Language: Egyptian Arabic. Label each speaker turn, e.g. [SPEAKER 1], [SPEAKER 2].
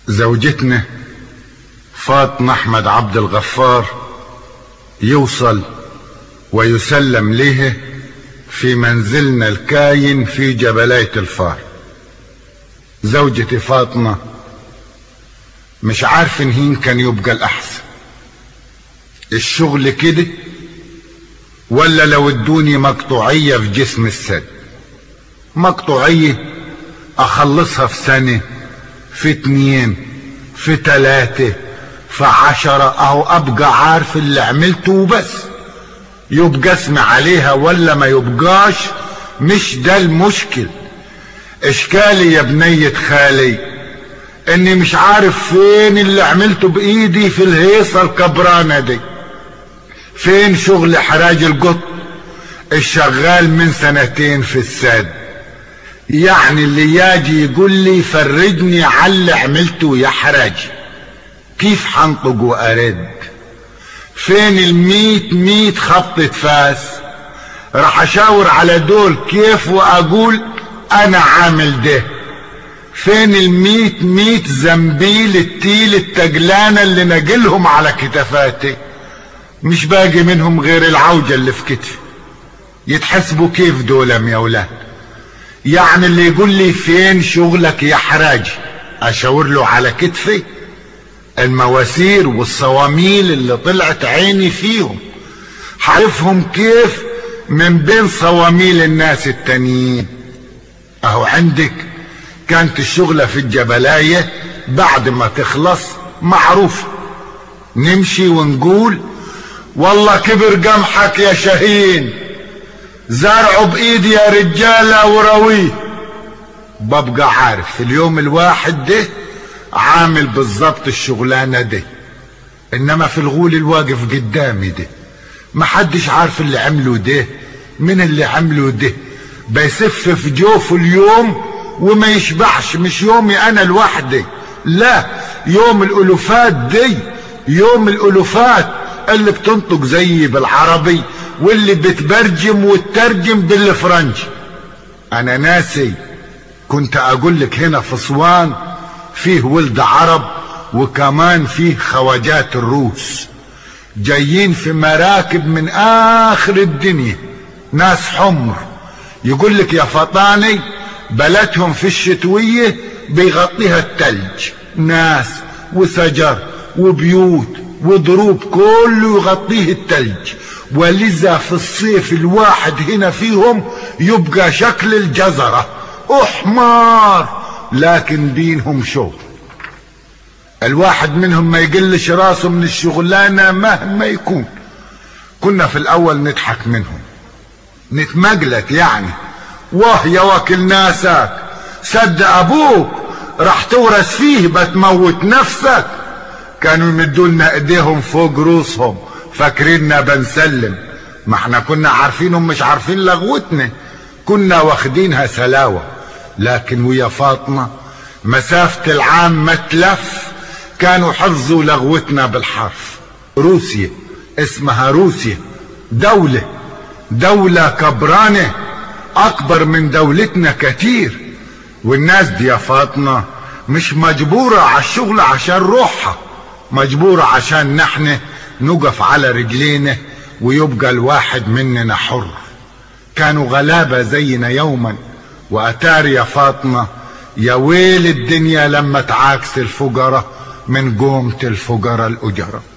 [SPEAKER 1] زوجتنا فاطمة أحمد عبد الغفار يوصل ويسلم له في منزلنا الكاين في جبلية الفار زوجتي فاطمة مش عارف ان هين كان يبقى الأحسن الشغل كده ولا لو ادوني مقطوعية في جسم السد مقطوعية اخلصها في سنة في اتنين في تلاتة في عشرة اهو ابقى عارف اللي عملته وبس يبقى اسمي عليها ولا ما يبقاش مش ده المشكل اشكالي يا بنية خالي اني مش عارف فين اللي عملته بايدي في الهيصة الكبرانة دي فين شغل حراج القط الشغال من سنتين في الساد يعني اللي ياجي يقول لي فرجني على اللي عملته يا حراجي كيف حنطق وارد فين الميت ميت خبطة فاس راح اشاور على دول كيف واقول انا عامل ده فين الميت ميت زنبيل التيل التجلانة اللي نجلهم على كتفاتي مش باقي منهم غير العوجة اللي في كتفي يتحسبوا كيف دولم يا ولاد يعني اللي يقول لي فين شغلك يا حراجي اشاور له على كتفي المواسير والصواميل اللي طلعت عيني فيهم حعرفهم كيف من بين صواميل الناس التانيين اهو عندك كانت الشغلة في الجبلاية بعد ما تخلص معروفة نمشي ونقول والله كبر قمحك يا شهين زرعه بايدي يا رجالة ورويه ببقى عارف في اليوم الواحد ده عامل بالظبط الشغلانة دي انما في الغول الواقف قدامي ده محدش عارف اللي عمله ده من اللي عمله ده بيسف في جوفه اليوم وما يشبعش مش يومي انا لوحدي لا يوم الالوفات دي يوم الالوفات اللي بتنطق زيي بالعربي واللي بتبرجم وتترجم بالفرنجي انا ناسي كنت اقول لك هنا في اسوان فيه ولد عرب وكمان فيه خواجات الروس جايين في مراكب من اخر الدنيا ناس حمر يقول لك يا فطاني بلدهم في الشتوية بيغطيها التلج ناس وشجر وبيوت وضروب كله يغطيه التلج ولذا في الصيف الواحد هنا فيهم يبقى شكل الجزرة احمر لكن دينهم شو الواحد منهم ما يقلش راسه من الشغلانة مهما يكون كنا في الاول نضحك منهم نتمجلت يعني واه يا وكل ناسك صدق ابوك راح تورث فيه بتموت نفسك كانوا يمدوا لنا ايديهم فوق روسهم فاكريننا بنسلم ما احنا كنا عارفينهم مش عارفين لغوتنا كنا واخدينها سلاوة لكن ويا فاطمة مسافة العام ما تلف كانوا حفظوا لغوتنا بالحرف روسيا اسمها روسيا دولة دولة كبرانة اكبر من دولتنا كتير والناس دي يا فاطمة مش مجبورة على الشغل عشان روحها مجبورة عشان نحن نقف على رجلينا ويبقى الواحد مننا حر كانوا غلابة زينا يوما واتاري يا فاطمة يا ويل الدنيا لما تعاكس الفقراء من قومة الفقراء الأجرة